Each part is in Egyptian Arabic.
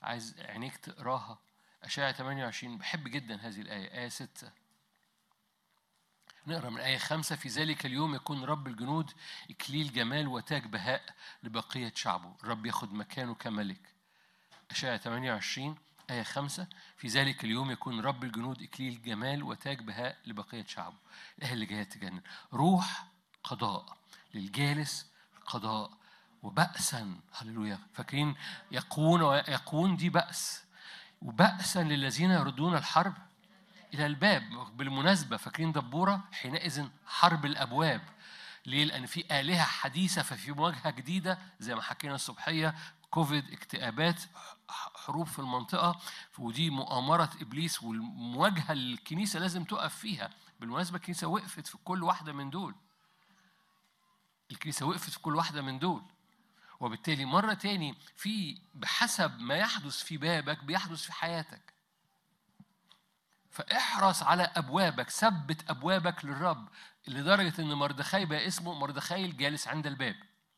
عايز عينيك تقراها أشعة 28 بحب جدا هذه الآية آية 6 نقرا من آية خمسة في ذلك اليوم يكون رب الجنود إكليل جمال وتاج بهاء لبقية شعبه الرب ياخد مكانه كملك أشعة 28 آية خمسة في ذلك اليوم يكون رب الجنود إكليل جمال وتاج بهاء لبقية شعبه الآية اللي جاية تجنن روح قضاء للجالس قضاء وبأسا هللويا فاكرين يقون ويقون دي بأس وبأسا للذين يردون الحرب إلى الباب بالمناسبة فاكرين دبورة حينئذ حرب الأبواب ليه؟ لأن في آلهة حديثة ففي مواجهة جديدة زي ما حكينا الصبحية كوفيد اكتئابات حروب في المنطقة ودي مؤامرة إبليس والمواجهة اللي الكنيسة لازم تقف فيها بالمناسبة الكنيسة وقفت في كل واحدة من دول الكنيسة وقفت في كل واحدة من دول وبالتالي مرة تاني في بحسب ما يحدث في بابك بيحدث في حياتك فاحرص على ابوابك ثبت ابوابك للرب لدرجه ان مردخاي بقى اسمه مردخاي الجالس عند الباب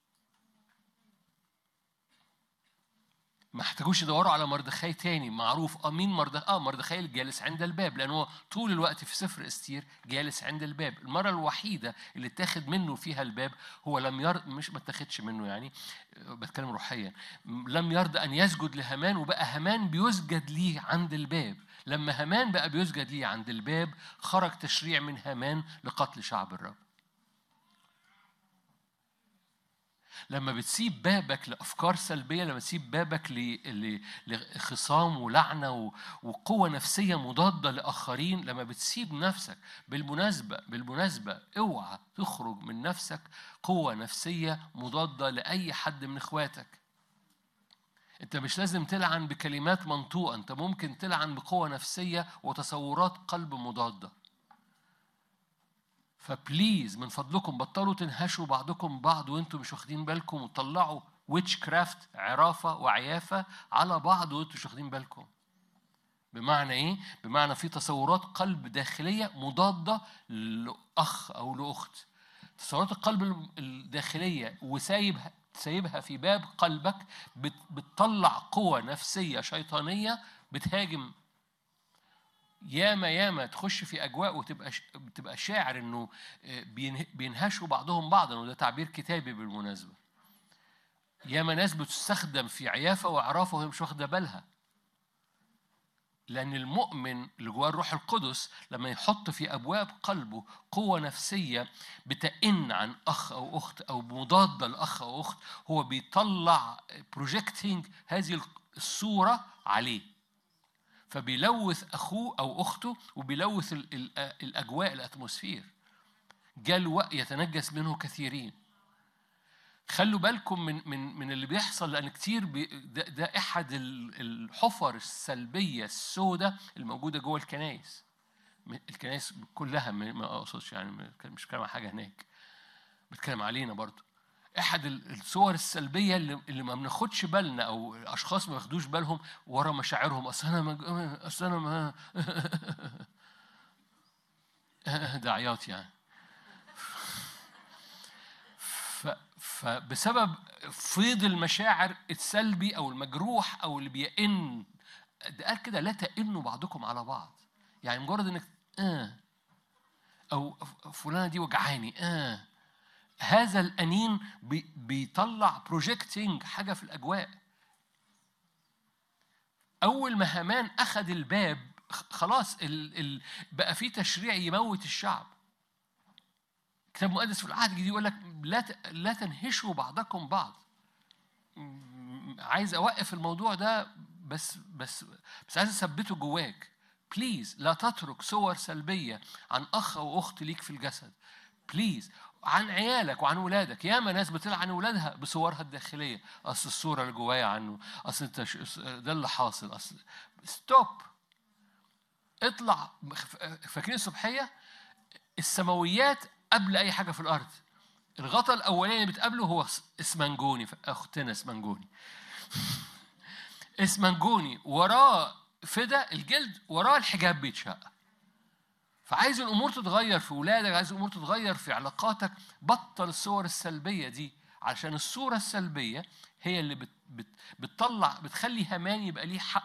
ما احتاجوش يدوروا على مردخاي تاني معروف اه مين مردخاي اه مردخاي الجالس عند الباب لان هو طول الوقت في سفر استير جالس عند الباب المره الوحيده اللي اتاخد منه فيها الباب هو لم يرضى مش ما اتاخدش منه يعني بتكلم روحيا لم يرضى ان يسجد لهامان وبقى هامان بيسجد ليه عند الباب لما هامان بقى بيسجد ليه عند الباب خرج تشريع من هامان لقتل شعب الرب لما بتسيب بابك لافكار سلبيه لما تسيب بابك لخصام ولعنه وقوه نفسيه مضاده لاخرين لما بتسيب نفسك بالمناسبه بالمناسبه اوعى تخرج من نفسك قوه نفسيه مضاده لاي حد من اخواتك انت مش لازم تلعن بكلمات منطوقه انت ممكن تلعن بقوه نفسيه وتصورات قلب مضاده فبليز من فضلكم بطلوا تنهشوا بعضكم بعض وانتم مش واخدين بالكم وطلعوا ويتش كرافت عرافه وعيافه على بعض وانتم مش واخدين بالكم بمعنى ايه؟ بمعنى في تصورات قلب داخليه مضاده لاخ او لاخت تصورات القلب الداخليه وسايب سايبها في باب قلبك بتطلع قوة نفسية شيطانية بتهاجم ياما ياما تخش في اجواء وتبقى بتبقى شاعر انه بينهشوا بعضهم بعضا وده تعبير كتابي بالمناسبه ياما ناس بتستخدم في عيافه وعرافه وهي مش واخده بالها لأن المؤمن اللي جواه الروح القدس لما يحط في أبواب قلبه قوة نفسية بتئن عن أخ أو أخت أو مضادة لأخ أو أخت هو بيطلع بروجيكتنج هذه الصورة عليه فبيلوث أخوه أو أخته وبيلوث الأجواء الأتموسفير جاء الوقت يتنجس منه كثيرين خلوا بالكم من من من اللي بيحصل لان كتير بي ده, ده احد الحفر السلبيه السوداء الموجوده جوه الكنائس الكنائس كلها ما اقصدش يعني مش بتكلم عن حاجه هناك بتكلم علينا برضو احد الصور السلبيه اللي, اللي ما بناخدش بالنا او الاشخاص ما ياخدوش بالهم ورا مشاعرهم اصل انا ما اصل انا ما ده عياط يعني فبسبب فيض المشاعر السلبي او المجروح او اللي بيئن ده قال كده لا تئنوا بعضكم على بعض يعني مجرد انك اه او فلانه دي وجعاني اه هذا الانين بي بيطلع بروجيكتنج حاجه في الاجواء اول ما هامان اخذ الباب خلاص ال ال بقى في تشريع يموت الشعب الكتاب المقدس في العهد الجديد يقول لك لا لا تنهشوا بعضكم بعض عايز اوقف الموضوع ده بس بس بس عايز اثبته جواك بليز لا تترك صور سلبيه عن اخ او اخت ليك في الجسد بليز عن عيالك وعن ولادك ياما ناس بتلعن ولادها بصورها الداخليه اصل الصوره اللي جوايا عنه اصل انت ده اللي حاصل اصل ستوب اطلع فاكرين الصبحيه السماويات قبل اي حاجه في الارض الغطا الاولاني اللي بتقابله هو اسمنجوني اختنا اسمنجوني اسمنجوني وراه فدا الجلد وراه الحجاب بيتشق فعايز الامور تتغير في ولادك عايز الامور تتغير في علاقاتك بطل الصور السلبيه دي عشان الصورة السلبية هي اللي بت بت بتطلع بتخلي هامان يبقى ليه حق